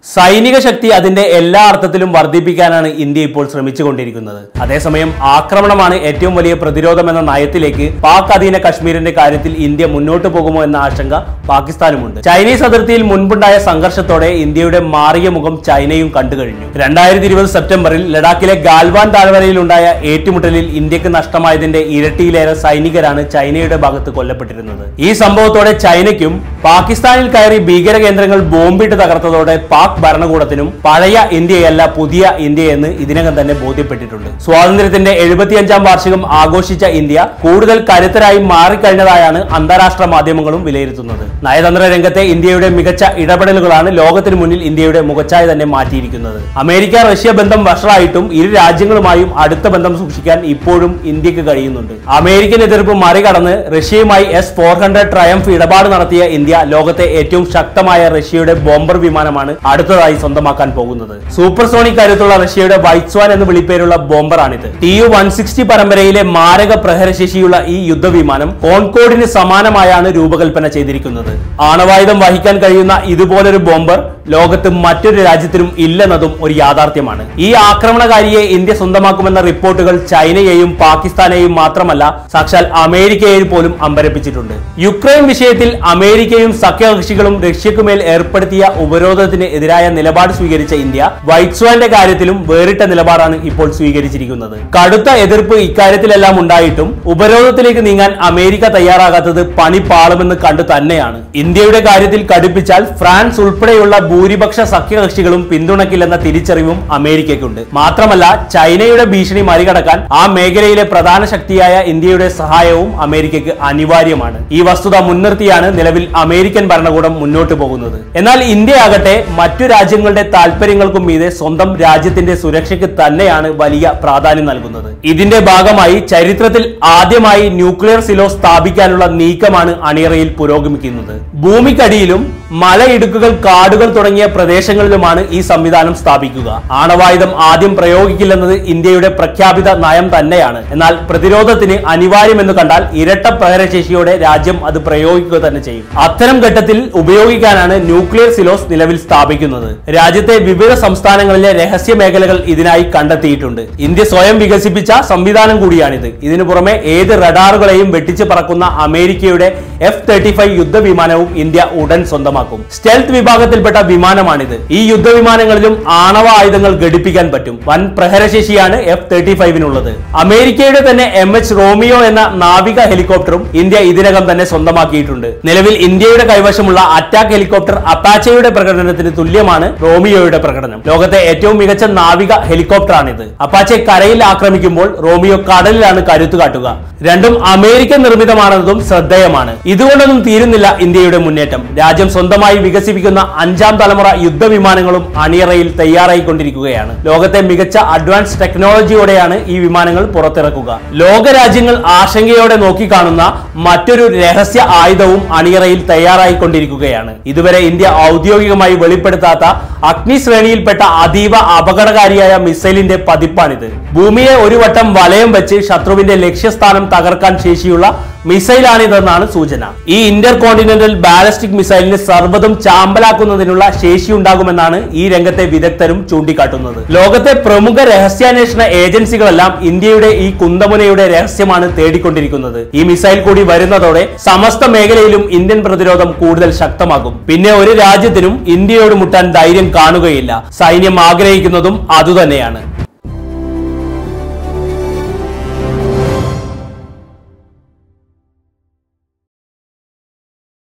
സൈനിക ശക്തി അതിന്റെ എല്ലാ അർത്ഥത്തിലും വർദ്ധിപ്പിക്കാനാണ് ഇന്ത്യ ഇപ്പോൾ ശ്രമിച്ചുകൊണ്ടിരിക്കുന്നത് അതേസമയം ആക്രമണമാണ് ഏറ്റവും വലിയ പ്രതിരോധം എന്ന നയത്തിലേക്ക് പാക് അധീന കശ്മീരിന്റെ കാര്യത്തിൽ ഇന്ത്യ മുന്നോട്ട് പോകുമോ എന്ന ആശങ്ക പാകിസ്ഥാനുമുണ്ട് ചൈനീസ് അതിർത്തിയിൽ മുൻപുണ്ടായ സംഘർഷത്തോടെ ഇന്ത്യയുടെ മാറിയ മുഖം ചൈനയും കണ്ടുകഴിഞ്ഞു രണ്ടായിരത്തി ഇരുപത് സെപ്റ്റംബറിൽ ലഡാക്കിലെ ഗാൽവാൻ താഴ്വരയിൽ ഉണ്ടായ ഏറ്റുമുട്ടലിൽ ഇന്ത്യക്ക് നഷ്ടമായതിന്റെ ഇരട്ടിയിലേറെ സൈനികരാണ് ചൈനയുടെ ഭാഗത്ത് കൊല്ലപ്പെട്ടിരുന്നത് ഈ സംഭവത്തോടെ ചൈനയ്ക്കും പാകിസ്ഥാനിൽ കയറി ഭീകര കേന്ദ്രങ്ങൾ ബോംബിട്ട് തകർത്തതോടെ പാക് ഭരണകൂടത്തിനും പഴയ ഇന്ത്യയല്ല പുതിയ ഇന്ത്യ എന്ന് ഇതിനകം തന്നെ ബോധ്യപ്പെട്ടിട്ടുണ്ട് സ്വാതന്ത്ര്യത്തിന്റെ എഴുപത്തിയഞ്ചാം വാർഷികം ആഘോഷിച്ച ഇന്ത്യ കൂടുതൽ കരുത്തരായി മാറിക്കഴിഞ്ഞതായാണ് അന്താരാഷ്ട്ര മാധ്യമങ്ങളും വിലയിരുത്തുന്നത് നയതന്ത്ര രംഗത്തെ ഇന്ത്യയുടെ മികച്ച ഇടപെടലുകളാണ് ലോകത്തിന് മുന്നിൽ ഇന്ത്യയുടെ മുഖച്ഛായ തന്നെ മാറ്റിയിരിക്കുന്നത് അമേരിക്ക റഷ്യ ബന്ധം വഷളായിട്ടും ഇരു രാജ്യങ്ങളുമായും അടുത്ത ബന്ധം സൂക്ഷിക്കാൻ ഇപ്പോഴും ഇന്ത്യക്ക് കഴിയുന്നുണ്ട് അമേരിക്കൻ എതിർപ്പ് മറികടന്ന് റഷ്യയുമായി എസ് ഫോർ ഹൺഡ്രഡ് ട്രയംഫ് ഇടപാട് നടത്തിയ ഇന്ത്യ ലോകത്തെ ഏറ്റവും ശക്തമായ റഷ്യയുടെ ബോംബർ വിമാനമാണ് അടുത്തതായി സ്വന്തമാക്കാൻ പോകുന്നത് സൂപ്പർസോണിക് കരുത്തുള്ള റഷ്യയുടെ വൈറ്റ്സ്വാൻ എന്ന് വിളിപ്പേരുള്ള ബോംബറാണിത് ടി യു വൺ സിക്സ്റ്റി പരമ്പരയിലെ മാരക പ്രഹരശേഷിയുള്ള ഈ യുദ്ധവിമാനം കോൺകോഡിന് സമാനമായാണ് രൂപകൽപ്പന ചെയ്തിരിക്കുന്നത് ആണവായുധം വഹിക്കാൻ കഴിയുന്ന ഇതുപോലൊരു ബോംബർ ലോകത്ത് മറ്റൊരു രാജ്യത്തിനും ഇല്ലെന്നതും ഒരു യാഥാർത്ഥ്യമാണ് ഈ ആക്രമണകാരിയെ ഇന്ത്യ സ്വന്തമാക്കുമെന്ന റിപ്പോർട്ടുകൾ ചൈനയെയും പാകിസ്ഥാനെയും മാത്രമല്ല സാക്ഷാൽ അമേരിക്കയെ പോലും അമ്പരപ്പിച്ചിട്ടുണ്ട് യുക്രൈൻ വിഷയത്തിൽ അമേരിക്കയും സഖ്യകക്ഷികളും റഷ്യക്കുമേൽ ഏർപ്പെടുത്തിയ ഉപരോധത്തിന് എതിരായ നിലപാട് സ്വീകരിച്ച ഇന്ത്യ വൈറ്റ്സ്വാന്റെ കാര്യത്തിലും വേറിട്ട നിലപാടാണ് ഇപ്പോൾ സ്വീകരിച്ചിരിക്കുന്നത് കടുത്ത എതിർപ്പ് ഇക്കാര്യത്തിലെല്ലാം ഉണ്ടായിട്ടും ഉപരോധത്തിലേക്ക് നീങ്ങാൻ അമേരിക്ക തയ്യാറാകാത്തത് പണി പാളുമെന്ന് കണ്ടു തന്നെയാണ് ഇന്ത്യയുടെ കാര്യത്തിൽ കടുപ്പിച്ചാൽ ഫ്രാൻസ് ഉൾപ്പെടെയുള്ള ഭൂരിപക്ഷ സഖ്യകക്ഷികളും പിന്തുണയ്ക്കില്ലെന്ന തിരിച്ചറിവും അമേരിക്കയ്ക്കുണ്ട് മാത്രമല്ല ചൈനയുടെ ഭീഷണി മറികടക്കാൻ ആ മേഖലയിലെ പ്രധാന ശക്തിയായ ഇന്ത്യയുടെ സഹായവും അമേരിക്കയ്ക്ക് അനിവാര്യമാണ് ഈ വസ്തുത മുൻനിർത്തിയാണ് നിലവിൽ അമേരിക്കൻ ഭരണകൂടം മുന്നോട്ട് പോകുന്നത് എന്നാൽ ഇന്ത്യ ആകട്ടെ മറ്റു രാജ്യങ്ങളുടെ താല്പര്യങ്ങൾക്കും മീതെ സ്വന്തം രാജ്യത്തിന്റെ സുരക്ഷയ്ക്ക് തന്നെയാണ് വലിയ പ്രാധാന്യം നൽകുന്നത് ഇതിന്റെ ഭാഗമായി ചരിത്രത്തിൽ ആദ്യമായി ന്യൂക്ലിയർ സിലോ സ്ഥാപിക്കാനുള്ള നീക്കമാണ് അണിയറയിൽ പുരോഗമിക്കുന്നത് ഭൂമിക്കടിയിലും മലയിടുക്കുകൾ കാടുകൾ തുടങ്ങിയ പ്രദേശങ്ങളിലുമാണ് ഈ സംവിധാനം സ്ഥാപിക്കുക ആണവായുധം ആദ്യം പ്രയോഗിക്കില്ലെന്നത് ഇന്ത്യയുടെ പ്രഖ്യാപിത നയം തന്നെയാണ് എന്നാൽ പ്രതിരോധത്തിന് അനിവാര്യമെന്ന് കണ്ടാൽ ഇരട്ട പ്രഹരശേഷിയോടെ രാജ്യം അത് പ്രയോഗിക്കുക തന്നെ ചെയ്യും അത്തരം ഘട്ടത്തിൽ ഉപയോഗിക്കാനാണ് ന്യൂക്ലിയർ സിലോസ് നിലവിൽ സ്ഥാപിക്കുന്നത് രാജ്യത്തെ വിവിധ സംസ്ഥാനങ്ങളിലെ രഹസ്യ മേഖലകൾ ഇതിനായി കണ്ടെത്തിയിട്ടുണ്ട് ഇന്ത്യ സ്വയം വികസിപ്പിച്ച സംവിധാനം കൂടിയാണിത് ഇതിനു പുറമെ ഏത് റഡാറുകളെയും വെട്ടിച്ച് പറക്കുന്ന അമേരിക്കയുടെ എഫ് തേർട്ടി ഫൈവ് യുദ്ധവിമാനവും ഇന്ത്യ ഉടൻ സ്വന്തമാക്കും സ്റ്റെൽത്ത് വിഭാഗത്തിൽപ്പെട്ട വിമാനമാണിത് ഈ യുദ്ധവിമാനങ്ങളിലും ആണവ ആയുധങ്ങൾ ഘടിപ്പിക്കാൻ പറ്റും വൻ പ്രഹരശേഷിയാണ് എഫ് തേർട്ടി ഫൈവിനുള്ളത് അമേരിക്കയുടെ തന്നെ എം എച്ച് റോമിയോ എന്ന നാവിക ഹെലികോപ്റ്ററും ഇന്ത്യ ഇതിനകം തന്നെ സ്വന്തമാക്കിയിട്ടുണ്ട് നിലവിൽ ഇന്ത്യയുടെ കൈവശമുള്ള അറ്റാക്ക് ഹെലികോപ്റ്റർ അപ്പാച്ചയുടെ പ്രകടനത്തിന് തുല്യമാണ് റോമിയോയുടെ പ്രകടനം ലോകത്തെ ഏറ്റവും മികച്ച നാവിക ഹെലികോപ്റ്ററാണിത് അപ്പാച്ചെ കരയിൽ ആക്രമിക്കുമ്പോൾ റോമിയോ കടലിലാണ് കരുത്തു കാട്ടുക രണ്ടും അമേരിക്കൻ നിർമ്മിതമാണെന്നതും ശ്രദ്ധേയമാണ് ഇതുകൊണ്ടൊന്നും തീരുന്നില്ല ഇന്ത്യയുടെ മുന്നേറ്റം രാജ്യം സ്വന്തമായി വികസിപ്പിക്കുന്ന അഞ്ചാം തലമുറ യുദ്ധവിമാനങ്ങളും അണിയറയിൽ തയ്യാറായിക്കൊണ്ടിരിക്കുകയാണ് ലോകത്തെ മികച്ച അഡ്വാൻസ് ടെക്നോളജിയോടെയാണ് ഈ വിമാനങ്ങൾ പുറത്തിറക്കുക ലോകരാജ്യങ്ങൾ ആശങ്കയോടെ നോക്കിക്കാണുന്ന മറ്റൊരു രഹസ്യ ആയുധവും അണിയറയിൽ തയ്യാറായിക്കൊണ്ടിരിക്കുകയാണ് ഇതുവരെ ഇന്ത്യ ഔദ്യോഗികമായി വെളിപ്പെടുത്താത്ത അഗ്നി ശ്രേണിയിൽപ്പെട്ട അതീവ അപകടകാരിയായ മിസൈലിന്റെ പതിപ്പാണിത് ഭൂമിയെ ഒരു വട്ടം വലയം വെച്ച് ശത്രുവിന്റെ ലക്ഷ്യസ്ഥാനം തകർക്കാൻ ശേഷിയുള്ള മിസൈലാണിതെന്നാണ് സൂചന ഈ ഇന്റർ കോണ്ടിനെന്റൽ ബാലസ്റ്റിക് മിസൈലിന് സർവ്വതും ചാമ്പലാക്കുന്നതിനുള്ള ശേഷിയുണ്ടാകുമെന്നാണ് ഈ രംഗത്തെ വിദഗ്ധരും ചൂണ്ടിക്കാട്ടുന്നത് ലോകത്തെ പ്രമുഖ രഹസ്യാന്വേഷണ ഏജൻസികളെല്ലാം ഇന്ത്യയുടെ ഈ കുന്തമുനയുടെ രഹസ്യമാണ് തേടിക്കൊണ്ടിരിക്കുന്നത് ഈ മിസൈൽ കൂടി വരുന്നതോടെ സമസ്ത മേഖലയിലും ഇന്ത്യൻ പ്രതിരോധം കൂടുതൽ ശക്തമാകും പിന്നെ ഒരു രാജ്യത്തിനും ഇന്ത്യയോട് മുട്ടാൻ ധൈര്യം കാണുകയില്ല സൈന്യം ആഗ്രഹിക്കുന്നതും അതുതന്നെയാണ്